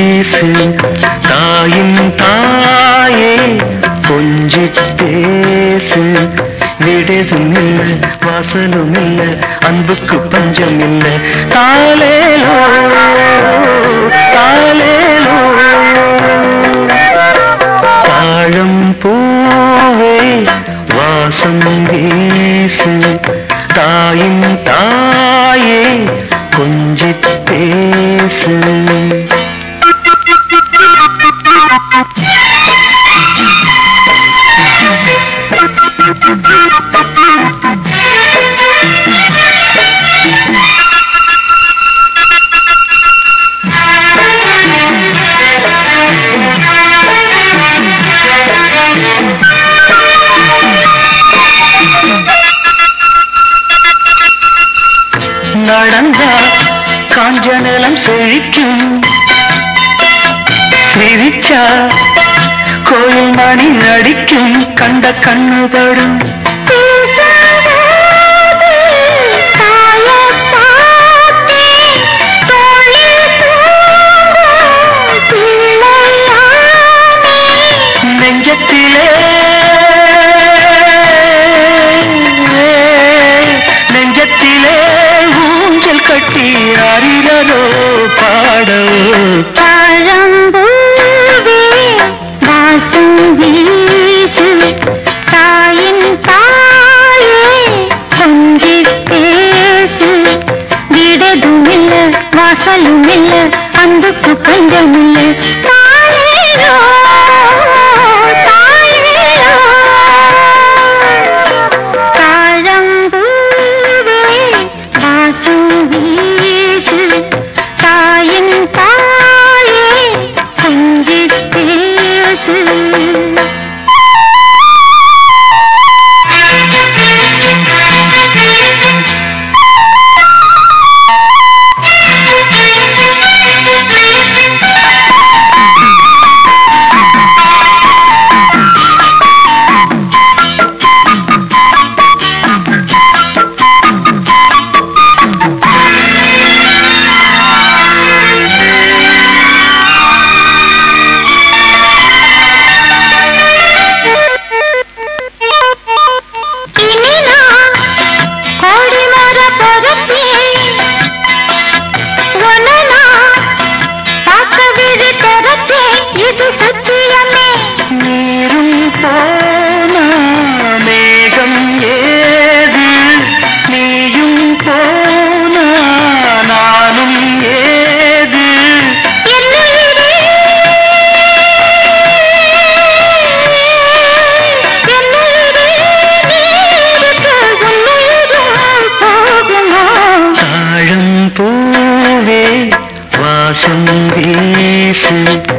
வீசு தாயின் தாயே கொஞ்சி பேசு விடுதும் இல்ல வாசலும் இல்ல அன்புக்கு பஞ்சம் இல்ல தாலேலோ தாலேலோ தாழம் பூவே வாசம் வீசு தாயின் தாயே கொஞ்சி பேசு நடந்தா காஞ்ச நிலம் செழிக்கும் சிரிச்சா கோயில் மணி நடிக்கும் கண்ட கண்ணுபடும் நெஞ்சத்திலே நெஞ்சத்திலே ஊஞ்சல் கட்டி அறிரலோ பாடவோ பழம்பூவே வாசம் வீசு தாயின் தாயே கொஞ்சி பேசு விடதும் இல்ல வாசலும் இல்ல அன்புக்கு பஞ்சம் இல்ல தாயேயோ, தாயேயோ. தாழம்பூவே வாசம் வீசு தாயின் தாயே கொஞ்சி பேசு இனி நான் கோடி மர பொறுப்பே உன்னை நான் பார்க்க விழி திறப்பே இது சத்தியமே நீரும் போனா மேகம் ஏது நீயும் போனா நானும் ஏது என்னுயிரே என்னுயிரே நீருக்கு உன்னுயிரும் போகுமோ தாழம் பூவே வாசம் வீசு